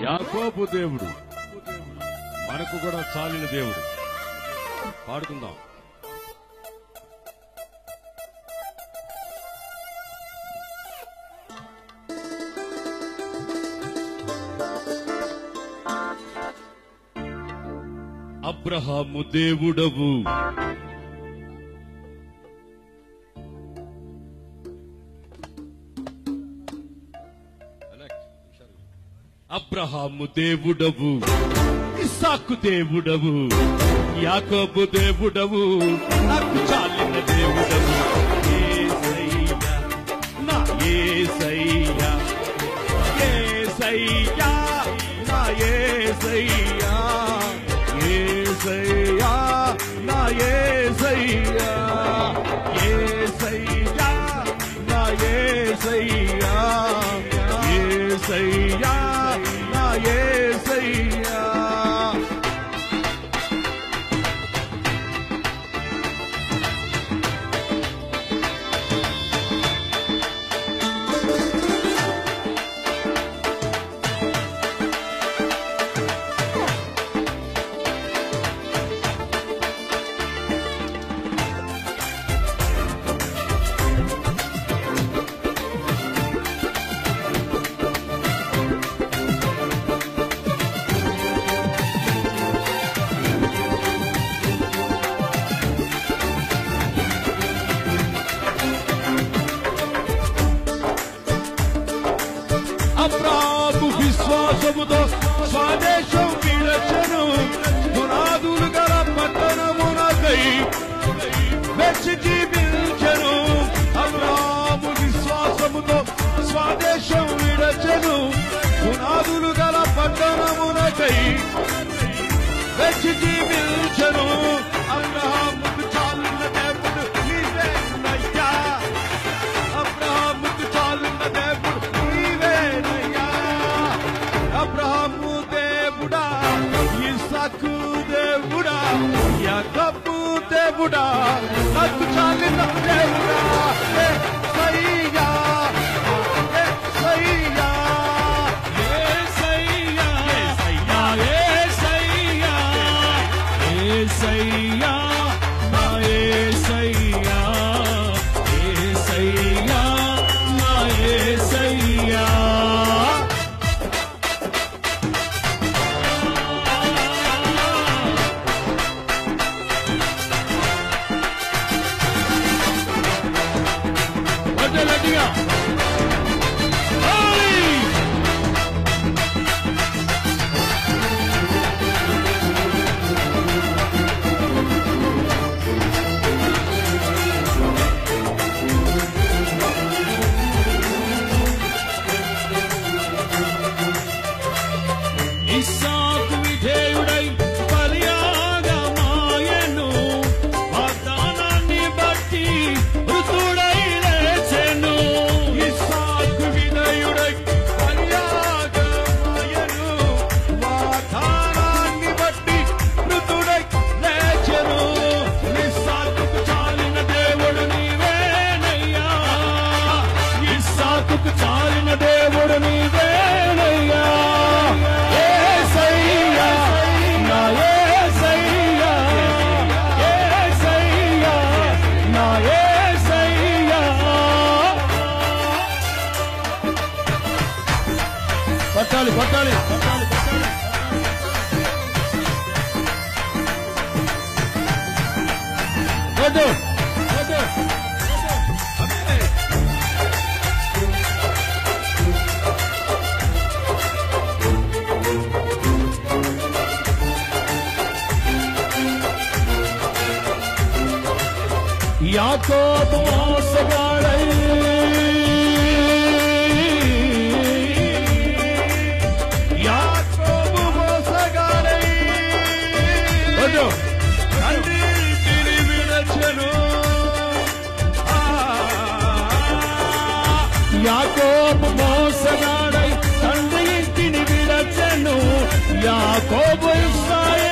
యాకోబు దేవుడు మనకు కూడా చాలిన దేవుడు పాడుకుందాం అబ్రహాము దేవుడవు అబ్రహాము దేవుడవు ఇస్సాకు దేవుడవు యాకోబు దేవుడవు నాకు చాలిన దేవుడవు యేసయ్యా, నా యేసయ్యా, యేసయ్యా, నా యేసయ్యా, యేసయ్యా, నా యేసయ్యా, యేసయ్యా, నా యేసయ్యా, యేసయ్యా, నా యేసయ్యా. అబ్రాము విశ్వాసముతో స్వదేశం విడచను పునాదులు గల పట్టణమునకై వెచ్చి జీవించను అబ్రాము విశ్వాసముతో స్వదేశం విడచను పునాదులు గల పట్టణమునకై వెచ్చి జీవించను అబ్రహాముకు చాలున్న దేవుడు నీవేనయ్యా అబ్రహాముకు చాలున్న దేవుడు నీవేనయ్యా అబ్రహాము దేవుడా ఇసాకు దేవుడా యాకబు దేవుడా నాకు చాలిన దేవుడా ఏ సయ్యా ఏ సయ్యా యేసయ్యా, యేసయ్యా, యేసయ్యా, నా యేసయ్యా, యేసయ్యా, నా యేసయ్యా. కొంచెం గట్టిగా. హోలీ! ఇస్సాకు విధేయుడై బలియాగమాయెను. వాగ్దానాన్ని బట్టి మృతుడై లేచెను. ఇస్సాకు వినయుడై బలియాగమాయెను. వాగ్దానాన్ని బట్టి మృతుడై లేచెను. ఇస్సాకుకు చాలిన దేవుడు నీవేనయ్యా. ఇస్సాకుకు చాలిన దేవుడు నీవేనయ్యా. యేసయ్యా, నా యేసయ్యా, యేసయ్యా, నా యేసయ్యా. పట్టాలి పట్టాలి పట్టాలి పట్టాలి వద్దు వద్దు యాకోబు మోసగాడై యాకోబు మోసగాడై వద్దు తండ్రిని విడచెను. ఆ యాకోబు మోసగాడై తండ్రి ఇంటిని విడచెను యాకోబు ఇస్రాయేలు